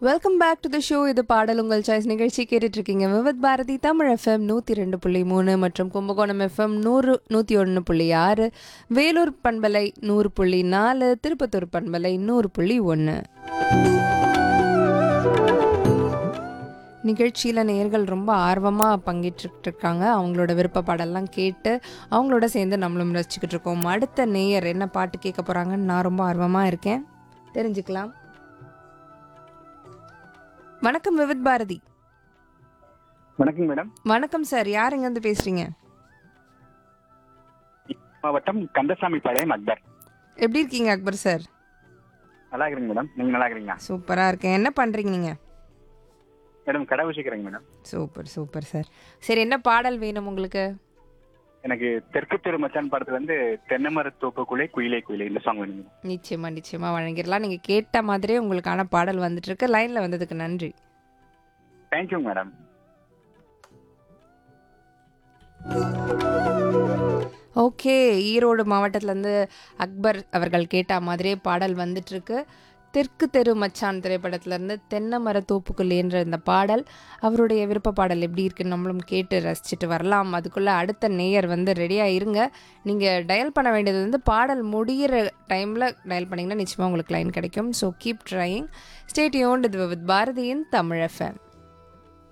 welcome back to the show இது பாடல் உங்கள் சாய்ஸ் நிகழ்ச்சி கேட்டுட்டு இருக்கீங்க விவத் பாரதி தமிழ் எஃப்எம் நூற்றி ரெண்டு புள்ளி மூணு மற்றும் கும்பகோணம் எஃப்எம் நூறு நூற்றி ஒன்று புள்ளி ஆறு வேலூர் பண்பலை நூறு புள்ளி நாலு திருப்பத்தூர் பண்பலை நூறு புள்ளி ஒன்று நிகழ்ச்சியில் நேர்கள் ரொம்ப ஆர்வமாக பங்கேற்றுக்கிட்டு இருக்காங்க அவங்களோட விருப்ப பாடல்லாம் கேட்டு அவங்களோட சேர்ந்து நம்மளும் ரசிச்சுக்கிட்டு இருக்கோம் அடுத்த நேயர் என்ன பாட்டு கேட்க போகிறாங்கன்னு நான் ரொம்ப ஆர்வமாக இருக்கேன் தெரிஞ்சுக்கலாம் வணக்கம் விவித் பாரதி வணக்கம் மேடம் வணக்கம் சார் யார் எங்கேருந்து பேசுறீங்க மாவட்டம் கந்தசாமி பாளையம் அக்பர் எப்படி இருக்கீங்க அக்பர் சார் நல்லா இருக்கிறீங்க மேடம் நீங்க நல்லா இருக்கிறீங்களா சூப்பராக இருக்கேன் என்ன பண்ணுறீங்க நீங்கள் மேடம் கடை வச்சுக்கிறேங்க மேடம் சூப்பர் சூப்பர் சார் சரி என்ன பாடல் வேணும் உங்களுக்கு எனக்கு தெற்கு தெரு மச்சான் படத்துல வந்து தென்னைமர தோப்புக்குள்ளே குயிலே குயிலே இந்த சாங் வேணும் மேடம் நிச்சயமா நிச்சயமா வழங்கிடலாம் நீங்கள் கேட்ட மாதிரியே உங்களுக்கான பாடல் வந்துட்டு இருக்கு லைனில் வந்ததுக்கு நன்றி தேங்க்யூ மேடம் ஓகே ஈரோடு மாவட்டத்திலேருந்து அக்பர் அவர்கள் கேட்ட மாதிரியே பாடல் வந்துட்டுருக்கு தெற்கு தெரு மச்சான் திரைப்படத்திலேருந்து தென்னை மர தோப்புக்குள்ளேன்ற இந்த பாடல் அவருடைய விருப்ப பாடல் எப்படி இருக்குன்னு நம்மளும் கேட்டு ரசிச்சுட்டு வரலாம் அதுக்குள்ளே அடுத்த நேயர் வந்து ரெடியாக இருங்க நீங்கள் டயல் பண்ண வேண்டியது வந்து பாடல் முடிகிற டைமில் டயல் பண்ணிங்கன்னா நிச்சயமாக உங்களுக்கு லைன் கிடைக்கும் so keep trying stay tuned இது வித் பாரதியின் தமிழ் எஃப்எம்